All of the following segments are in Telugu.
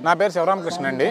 నా పేరు శివరామకృష్ణ అండి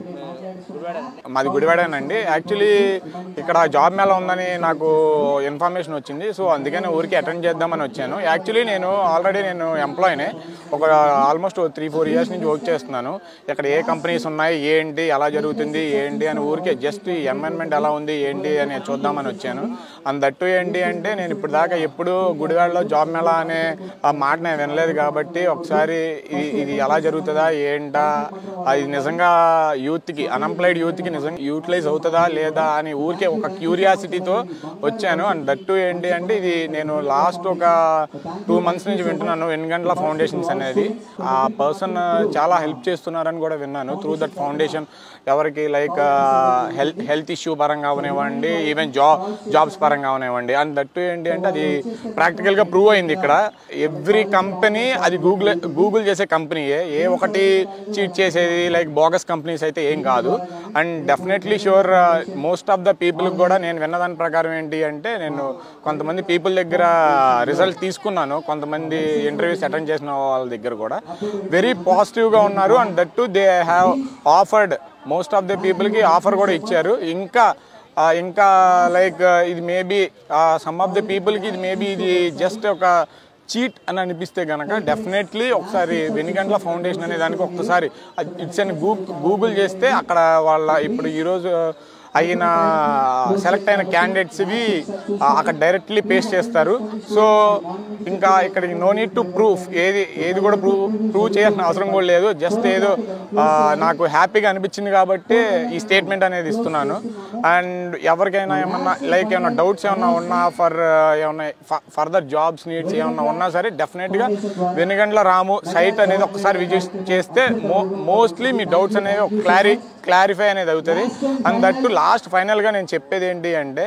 మాది గుడివాడేనండి యాక్చువల్లీ ఇక్కడ జాబ్ మేళ ఉందని నాకు ఇన్ఫర్మేషన్ వచ్చింది సో అందుకని ఊరికి అటెండ్ చేద్దామని వచ్చాను యాక్చువల్లీ నేను ఆల్రెడీ నేను ఎంప్లాయీనే ఒక ఆల్మోస్ట్ త్రీ ఫోర్ ఇయర్స్ నుంచి వర్క్ చేస్తున్నాను ఇక్కడ ఏ కంపెనీస్ ఉన్నాయి ఏంటి ఎలా జరుగుతుంది ఏంటి అని ఊరికే జస్ట్ ఈ ఎన్వైర్న్మెంట్ ఎలా ఉంది ఏంటి అని చూద్దామని వచ్చాను అండ్ దట్టు ఏంటి అంటే నేను ఇప్పుడు దాకా ఎప్పుడు గుడివాడలో జాబ్ మేళా అనే ఆ మాట నేను వినలేదు కాబట్టి ఒకసారి ఇది ఇది ఎలా జరుగుతుందా ఏంటా అది నిజంగా యూత్కి అన్ఎంప్లాయిడ్ యూత్కి నిజంగా యూటిలైజ్ అవుతుందా లేదా అని ఊరికే ఒక క్యూరియాసిటీతో వచ్చాను అండ్ దట్టు ఏంటి అంటే ఇది నేను లాస్ట్ ఒక టూ మంత్స్ నుంచి వింటున్నాను వెన్గండ్ల ఫౌండేషన్స్ అనేది ఆ పర్సన్ చాలా హెల్ప్ చేస్తున్నారని కూడా విన్నాను త్రూ దట్ ఫౌండేషన్ ఎవరికి లైక్ హెల్త్ హెల్త్ ఇష్యూ పరంగా అవనివ్వండి ఈవెన్ జాబ్ జాబ్స్ పరంగా అవనివ్వండి అండ్ దట్టు ఏంటి అంటే అది ప్రాక్టికల్గా ప్రూవ్ అయింది ఇక్కడ ఎవ్రీ కంపెనీ అది గూగుల్ గూగుల్ చేసే కంపెనీయే ఏ ఒకటి చీట్ చేసేది లైక్ బోగస్ కంపెనీస్ అయితే ఏం కాదు and definitely sure most of the పీపుల్కి కూడా నేను విన్నదాని ప్రకారం ఏంటి అంటే నేను కొంతమంది పీపుల్ దగ్గర రిజల్ట్ తీసుకున్నాను కొంతమంది ఇంటర్వ్యూస్ అటెండ్ చేసిన వాళ్ళ దగ్గర కూడా వెరీ పాజిటివ్గా ఉన్నారు and that to they have offered most of the పీపుల్కి ఆఫర్ కూడా ఇచ్చారు ఇంకా ఆ, ఇంకా లైక్ ఇది మేబీ సమ్ ఆఫ్ ద పీపుల్కి ఇది మేబీ ఇది జస్ట్ ఒక చీట్ అని అనిపిస్తే కనుక డెఫినెట్లీ ఒకసారి వెనిగండ్ల ఫౌండేషన్ అనే దానికి ఒక్కసారి ఇట్స్ అని గూగుల్ చేస్తే అక్కడ వాళ్ళ ఇప్పుడు ఈరోజు అయిన సెలెక్ట్ అయిన క్యాండిడేట్స్వి అక్కడ డైరెక్ట్లీ పేస్ట్ చేస్తారు సో ఇంకా ఇక్కడ నో నీడ్ టు ప్రూఫ్ ఏది ఏది కూడా ప్రూవ్ ప్రూవ్ చేయాల్సిన అవసరం కూడా లేదు జస్ట్ ఏదో ఆ, నాకు హ్యాపీగా అనిపించింది కాబట్టి ఈ స్టేట్మెంట్ అనేది ఇస్తున్నాను అండ్ ఎవరికైనా ఏమన్నా లైక్ ఏమన్నా డౌట్స్ ఏమన్నా ఉన్నా ఫర్ ఏమన్నా ఫర్దర్ జాబ్స్ నీడ్స్ ఏమన్నా ఉన్నా సరే డెఫినెట్గా వెనుగండ్ల రాము సైట్ అనేది ఒకసారి విజిట్ చేస్తే మో మోస్ట్లీ మీ డౌట్స్ అనేవి ఒక క్లారి క్లారిఫై అనేది అవుతుంది అండ్ దట్టు లాస్ట్ ఫైనల్గా నేను చెప్పేది ఏంటి అంటే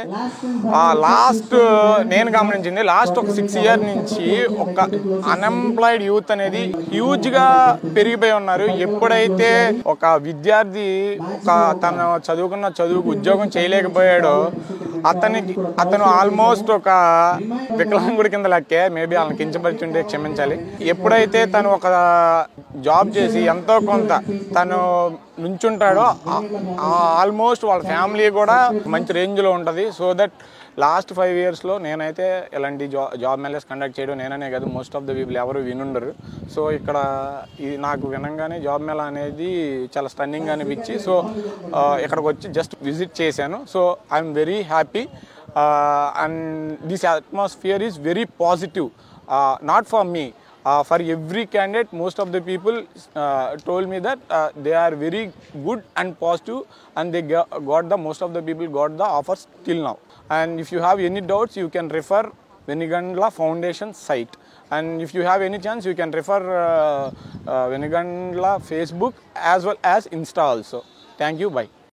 లాస్ట్ నేను గమనించింది లాస్ట్ ఒక సిక్స్ ఇయర్ నుంచి ఒక అన్ఎంప్లాయిడ్ యూత్ అనేది హ్యూజ్గా పెరిగిపోయి ఉన్నారు ఎప్పుడైతే ఒక విద్యార్థి ఒక తను చదువుకున్న చదువుకు ఉద్యోగం చేయలేకపోయాడో అతనికి అతను ఆల్మోస్ట్ ఒక వికలాంగుడి కింద లెక్కే మేబీ వాళ్ళని కించపరిచుంటే క్షమించాలి ఎప్పుడైతే తను ఒక జాబ్ చేసి ఎంతో కొంత తను నుంచుంటాడో ఆల్మోస్ట్ వాళ్ళ ఫ్యామిలీ కూడా మంచి రేంజ్లో ఉంటుంది సో దట్ లాస్ట్ ఫైవ్ ఇయర్స్లో నేనైతే ఇలాంటి జా జాబ్ మేళస్ కండక్ట్ చేయడం నేననే కాదు మోస్ట్ ఆఫ్ ద పీపుల్ ఎవరు వినుండరు సో ఇక్కడ ఇది నాకు వినంగానే జాబ్ మేళ అనేది చాలా స్టన్నింగ్ అనిపించి సో ఇక్కడికి వచ్చి జస్ట్ విజిట్ చేశాను so I'm very happy and this atmosphere is very positive not for me uh, for every candidate most of the people uh, told me that uh, they are very good and positive and they go- got the most of the people got the offers till now and if you have any doubts you can refer venigandla foundation site and if you have any chance you can refer uh, uh, venigandla facebook as well as insta also thank you bye